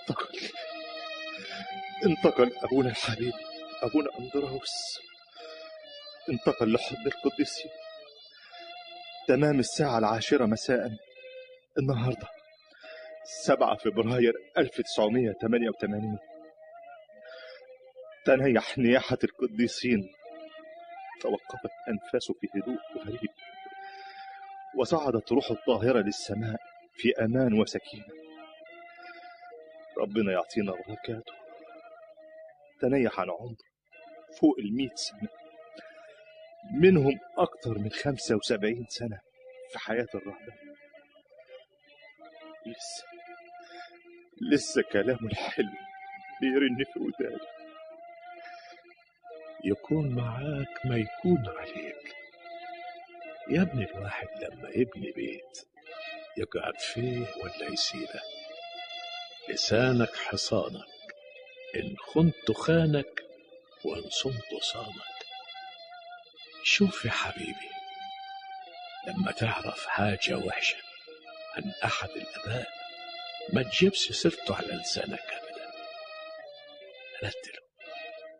انتقل انتقل أبونا الحبيب أبونا أندراوس انتقل لحضن القديسين تمام الساعة العاشرة مساء النهاردة 7 فبراير 1988 تنيح نياحة القديسين توقفت أنفاسه في هدوء غريب وصعدت روحه الطاهرة للسماء في أمان وسكينة ربنا يعطينا بركاته تنيح عن عمر فوق المئة سنة منهم أكثر من خمسة وسبعين سنة في حياة الرهبان لسه لسه كلامه الحلو بيرن في وداني يكون معاك ما يكون عليك يا ابني الواحد لما يبني بيت يقعد فيه ولا يسيبه لسانك حصانك إن خنت خانك وإن صمت صانك شوف يا حبيبي لما تعرف حاجة وحشة عن أحد الآباء ما تجيبش سيرته على لسانك أبدا رتل